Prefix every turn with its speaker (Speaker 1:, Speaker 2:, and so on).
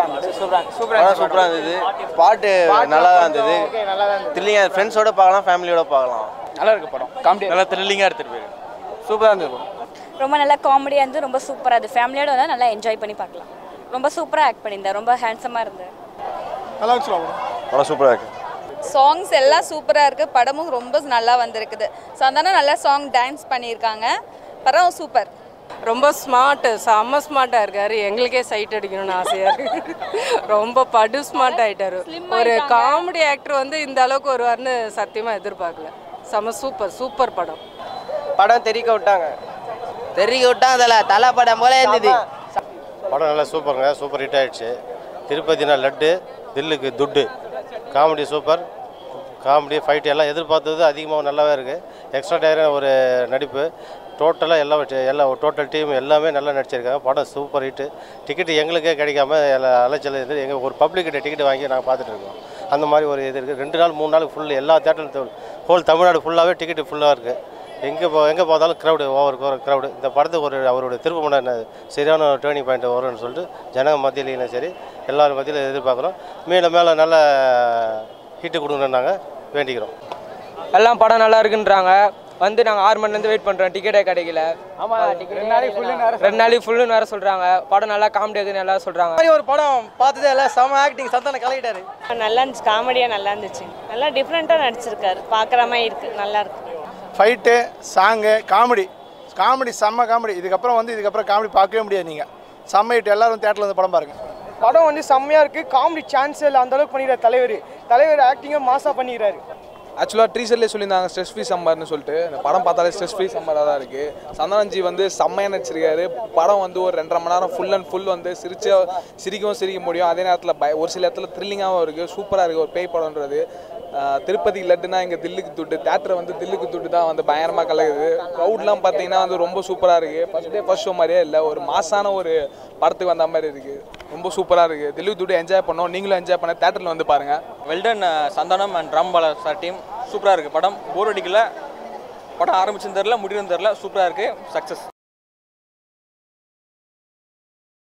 Speaker 1: சூப்பராக இருந்துச்சு சூப்பராக
Speaker 2: படம் சூப்பராக இருந்தது பாட்டு நல்லா தான் இருந்தது
Speaker 1: ஓகே நல்லா தான் இருந்தது
Speaker 2: த்ரில்லிங்காக ஃப்ரெண்ட்ஸோட பார்க்கலாம் ஃபேமிலியோட பார்க்கலாம்
Speaker 1: நல்லா இருக்கு படம் காமெடி
Speaker 2: நல்லா த்ரில்லிங்காக எடுத்துகிட்டு போயிருக்கு
Speaker 1: சூப்பராக இருந்தது படம்
Speaker 3: ரொம்ப நல்லா காமெடியாக இருந்து ரொம்ப சூப்பராக அது ஃபேமிலியோட வந்தால் நல்லா என்ஜாய் பண்ணி பார்க்கலாம் ரொம்ப சூப்பராக ஆக்ட் பண்ணியிருந்தேன் ரொம்ப ஹேண்ட்ஸமாக இருந்தேன்
Speaker 1: நல்லா இருந்துச்சு படம்
Speaker 2: படம் சூப்பராக இருக்குது
Speaker 4: சாங்ஸ் எல்லாம் சூப்பராக இருக்குது படமும் ரொம்ப நல்லா வந்திருக்குது சந்தானம் நல்லா சாங் டான்ஸ் பண்ணியிருக்காங்க படம் சூப்பர்
Speaker 5: ரொம்ப ஸ்மார்ட்டு செம்ம ஸ்மார்ட்டாக இருக்காரு எங்களுக்கே சைட் அடிக்கணும்னு ஆசையாக இருக்கு ரொம்ப படு ஸ்மார்ட் ஆயிட்டாரு ஒரு காமெடி ஆக்டர் வந்து இந்த அளவுக்கு வருவார்னு சத்தியமாக எதிர்பார்க்கல செம்ம சூப்பர் சூப்பர் படம்
Speaker 1: படம் தெரிக்க விட்டாங்க
Speaker 6: தெரிவிக்க விட்டா அதில் தலை படம் போல இருந்தது
Speaker 7: படம் நல்லா சூப்பருங்க சூப்பர் ஹிட் ஆயிடுச்சு திருப்பதினா லட்டு தில்லுக்கு துட்டு காமெடி சூப்பர் காமெடி ஃபைட் எல்லாம் எதிர்பார்த்தது அதிகமாக நல்லாவே இருக்குது எக்ஸ்ட்ரா டயரான ஒரு நடிப்பு டோட்டலாக எல்லாம் வச்சு- எல்லாம் டோட்டல் டீம் எல்லாமே நல்லா நடிச்சிருக்காங்க படம் சூப்பர் ஹிட்டு டிக்கெட் எங்களுக்கே கிடைக்காம எல்லா அலைச்சல் இருந்து எங்கள் ஒரு பப்ளிக்கிட்ட டிக்கெட் வாங்கி நாங்கள் பார்த்துட்டு இருக்கோம் அந்த மாதிரி ஒரு இது இருக்குது ரெண்டு நாள் மூணு நாள் ஃபுல் எல்லா தேட்டரும் ஹோல் தமிழ்நாடு ஃபுல்லாகவே டிக்கெட் ஃபுல்லாக இருக்குது எங்கே போ எங்கே பார்த்தாலும் க்ரௌடு ஓவர் க்ரௌடு இந்த படத்துக்கு ஒரு அவருடைய திருப்பம் என்ன சரியான ஒரு டேர்னிங் பாயிண்ட் வரும்னு சொல்லிட்டு ஜனங்க மத்தியிலையும் சரி எல்லாரும் மத்தியில் எதிர்பார்க்குறோம் மேலே மேலே நல்ல ஹிட்டு கொடுங்கன்னு நாங்கள் வேண்டிக்கிறோம்
Speaker 8: எல்லாம் படம் நல்லா இருக்குன்றாங்க வந்து நாங்கள் ஆறு மணிலேருந்து வெயிட் பண்ணுறோம் டிக்கெட்டே கிடைக்கல
Speaker 1: ஆமாம் ரெண்டு நாளைக்கு ஃபுல்லு நேரம்
Speaker 8: ரெண்டு நாளைக்கு ஃபுல்லுன்னு வேறு சொல்கிறாங்க படம் நல்லா காமெடி இருக்குன்னு எல்லாம் சொல்கிறாங்க
Speaker 1: மாதிரி ஒரு படம் பார்த்ததே இல்லை செம ஆக்டிங் சந்தானம் கலக்கிட்டாரு
Speaker 9: நல்லா இருந்துச்சு காமெடியாக நல்லா இருந்துச்சு நல்லா டிஃப்ரெண்ட்டாக நடிச்சிருக்காரு பார்க்குற மாதிரி இருக்கு நல்லா இருக்கு
Speaker 10: ஃபைட்டு சாங்கு காமெடி காமெடி செம்ம காமெடி இதுக்கப்புறம் வந்து இதுக்கப்புறம் காமெடி பார்க்கவே முடியாது நீங்கள் செம்ம ஹிட் எல்லாரும் தேட்டரில் வந்து படம் பாருங்க
Speaker 8: படம் வந்து செம்மையாக இருக்குது காமெடி சான்ஸே இல்லை அந்த அளவுக்கு பண்ணிடுறாரு தலைவர் தலைவர் ஆக்டிங்கும் மாசாக பண்ணிடுறாரு
Speaker 11: ஆக்சுவலாக ட்ரீசர்லேயே சொல்லியிருந்தாங்க ஸ்ட்ரெஸ் ஃப்ரீ சம்மர்னு சொல்லிட்டு இந்த படம் பார்த்தாலே ஸ்ட்ரெஸ் ஃப்ரீ சம்மராக தான் இருக்குது சந்தானஞ்சி வந்து செம்மையாக நடிச்சிருக்காரு படம் வந்து ஒரு ரெண்டரை மணி நேரம் ஃபுல் அண்ட் ஃபுல் வந்து சிரிச்ச சிரிக்கவும் சிரிக்க முடியும் அதே நேரத்தில் பய ஒரு சில இடத்துல த்ரில்லிங்காகவும் இருக்குது சூப்பராக இருக்குது ஒரு பேய் படம்ன்றது ஆஹ் திருப்பதி லட்டுனா இங்கே தில்லுக்கு துட்டு தேட்டரை வந்து தில்லுக்கு துட்டு தான் வந்து பயங்கரமாக கலகுது க்ரௌட்லாம் பார்த்தீங்கன்னா வந்து ரொம்ப சூப்பராக இருக்குது ஃபஸ்ட் டே ஃபஸ்ட் ஷோ மாதிரியே இல்லை ஒரு மாசான ஒரு படத்துக்கு வந்த மாதிரி இருக்குது ரொம்ப சூப்பராக இருக்குது தில்லுக்கு துட்டு என்ஜாய் பண்ணோம் நீங்களும் என்ஜாய் பண்ண தேட்டரில் வந்து பாருங்கள்
Speaker 8: well done Santhanam and Rambala sir team சூப்பராக இருக்குது படம் போர் அடிக்கல படம் ஆரம்பிச்சுன்னு தெரில முடியும் தெரில சூப்பராக இருக்குது சக்ஸஸ்